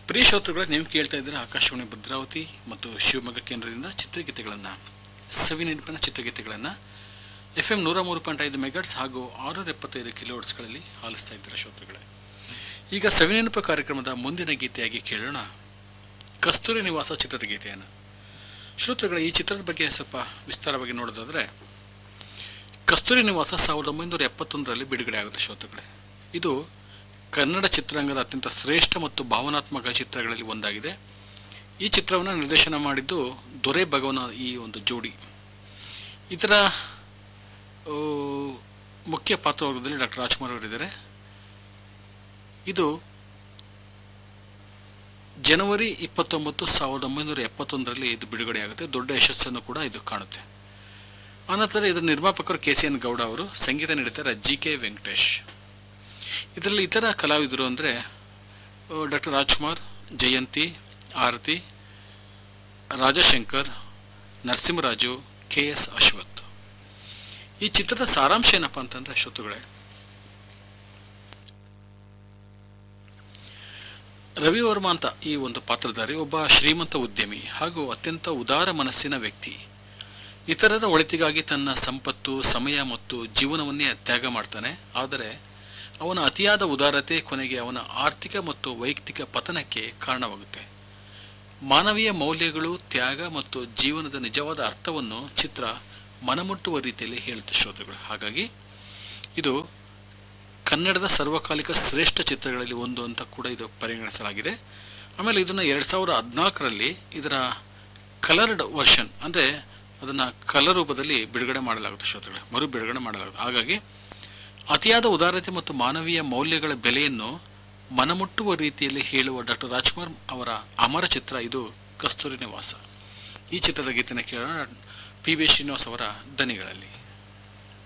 ಪ್ರಿಯ ಶ್ರೋತೃಗಳೇ ನೀವು ಕೇಳ್ತಾ ಇದ್ದೀರಾ ಆಕಾಶವಾಣಿ ಭದ್ರಾವತಿ ಮತ್ತು ಶಿವಮೊಗ್ಗ ಕೇಂದ್ರದಿಂದ ಚಿತ್ರಗೀತೆಗಳನ್ನು ಸವಿನೆನಪಿನ ಚಿತ್ರಗೀತೆಗಳನ್ನು ಎಫ್ ಎಂ ನೂರ ಮೂರು ಪಾಯಿಂಟ್ ಐದು ಮೆಗಾಟ್ಸ್ ಹಾಗೂ ಆರುನೂರ ಎಪ್ಪತ್ತೈದು ಕಿಲೋಟ್ಸ್ಗಳಲ್ಲಿ ಆಲಿಸ್ತಾ ಇದ್ದೀರಾ ಶ್ರೋತೃಗಳೇ ಈಗ ಸವಿನೆನಪು ಕಾರ್ಯಕ್ರಮದ ಮುಂದಿನ ಗೀತೆಯಾಗಿ ಕೇಳೋಣ ಕಸ್ತೂರಿ ನಿವಾಸ ಚಿತ್ರದ ಗೀತೆಯನ್ನು ಶ್ರೋತೃಗಳ ಈ ಚಿತ್ರದ ಬಗ್ಗೆ ಸ್ವಲ್ಪ ವಿಸ್ತಾರವಾಗಿ ನೋಡೋದಾದರೆ ಕಸ್ತೂರಿ ನಿವಾಸ ಸಾವಿರದ ಒಂಬೈನೂರ ಎಪ್ಪತ್ತೊಂದರಲ್ಲಿ ಬಿಡುಗಡೆ ಆಗುತ್ತೆ ಶ್ರೋತೃಗಳೇ ಇದು ಕನ್ನಡ ಚಿತ್ರರಂಗದ ಅತ್ಯಂತ ಶ್ರೇಷ್ಠ ಮತ್ತು ಭಾವನಾತ್ಮಕ ಚಿತ್ರಗಳಲ್ಲಿ ಒಂದಾಗಿದೆ ಈ ಚಿತ್ರವನ್ನು ನಿರ್ದೇಶನ ಮಾಡಿದ್ದು ದೊರೆ ಭಗವನ ಈ ಒಂದು ಜೋಡಿ ಇದರ ಆ, ಮುಖ್ಯ ಪಾತ್ರವರ್ಗದಲ್ಲಿ ಡಾಕ್ಟರ್ ರಾಜ್ಕುಮಾರ್ ಅವರಿದ್ದಾರೆ ಇದು ಜನವರಿ ಇಪ್ಪತ್ತೊಂಬತ್ತು ಸಾವಿರದ ಒಂಬೈನೂರ ಎಪ್ಪತ್ತೊಂದರಲ್ಲಿ ಇದು ಬಿಡುಗಡೆಯಾಗುತ್ತೆ ದೊಡ್ಡ ಯಶಸ್ಸನ್ನು ಕೂಡ ಇದು ಕಾಣುತ್ತೆ ಆನಂತರ ಇದರ ನಿರ್ಮಾಪಕರು ಕೆ ಸಿ ಎನ್ ಗೌಡ ಅವರು ಸಂಗೀತ ನೀಡುತ್ತಾರೆ ಜಿ ಕೆ ವೆಂಕಟೇಶ್ ಇದರಲ್ಲಿ ಇತರ ಕಲಾವಿದರು ಅಂದರೆ doctor Rajkumar Jayanthi Aarathi Rajashankar Narasimharaju K S Ashwath ಈ ಚಿತ್ರದ ಸಾರಾಂಶ ಏನಪ್ಪ ಅಂತಂದರೆ ಶ್ರೋತೃಗಳೇ ರವಿ ವರ್ಮ ಅಂತ ಈ ಒಂದು ಪಾತ್ರಧಾರಿ ಒಬ್ಬ ಶ್ರೀಮಂತ ಉದ್ಯಮಿ ಹಾಗೂ ಅತ್ಯಂತ ಉದಾರ ಮನಸ್ಸಿನ ವ್ಯಕ್ತಿ ಇತರರ ಒಳಿತಿಗಾಗಿ ತನ್ನ ಸಂಪತ್ತು ಸಮಯ ಮತ್ತು ಜೀವನವನ್ನೇ ತ್ಯಾಗ ಮಾಡ್ತಾನೆ ಆದರೆ ಅವನ ಅತಿಯಾದ ಉದಾರತೆ ಕೊನೆಗೆ ಅವನ ಆರ್ಥಿಕ ಮತ್ತು ವೈಯಕ್ತಿಕ ಪತನಕ್ಕೆ ಕಾರಣವಾಗುತ್ತೆ ಮಾನವೀಯ ಮೌಲ್ಯಗಳು ತ್ಯಾಗ ಮತ್ತು ಜೀವನದ ನಿಜವಾದ ಅರ್ಥವನ್ನು ಚಿತ್ರ ಮನಮುಟ್ಟುವ ರೀತಿಯಲ್ಲಿ ಹೇಳುತ್ತೆ ಶ್ರೋತೃಗಳು ಹಾಗಾಗಿ ಇದು ಕನ್ನಡದ ಸರ್ವಕಾಲಿಕ ಶ್ರೇಷ್ಠ ಚಿತ್ರಗಳಲ್ಲಿ ಒಂದು ಅಂತ ಕೂಡ ಇದು ಪರಿಗಣಿಸಲಾಗಿದೆ ಆಮೇಲೆ ಇದನ್ನು ಎರಡು ಸಾವಿರದ ಹದಿನಾಲ್ಕರಲ್ಲಿ ಇದರ ಕಲರ್ಡ್ ವರ್ಷನ್ ಅಂದರೆ ಅದನ್ನು ಕಲರ್ ರೂಪದಲ್ಲಿ ಬಿಡುಗಡೆ ಮಾಡಲಾಗುತ್ತೆ ಶ್ರೋತೃಗಳೇ ಮರು ಬಿಡುಗಡೆ ಮಾಡಲಾಗುತ್ತೆ ಹಾಗಾಗಿ ಅತಿಯಾದ ಉದಾರತೆ ಮತ್ತು ಮಾನವೀಯ ಮೌಲ್ಯಗಳ ಬೆಲೆಯನ್ನು ಮನಮುಟ್ಟುವ ರೀತಿಯಲ್ಲಿ ಹೇಳುವ ಡಾಕ್ಟರ್ ರಾಜ್ಕುಮಾರ್ ಅವರ ಅಮರ ಚಿತ್ರ ಇದು ಕಸ್ತೂರಿ ನಿವಾಸ ಈ ಚಿತ್ರದ ಗೀತೆನ ಕೇಳೋಣ ಪಿ ಬಿ ಶ್ರೀನಿವಾಸ್ ಅವರ ದನಿಗಳಲ್ಲಿ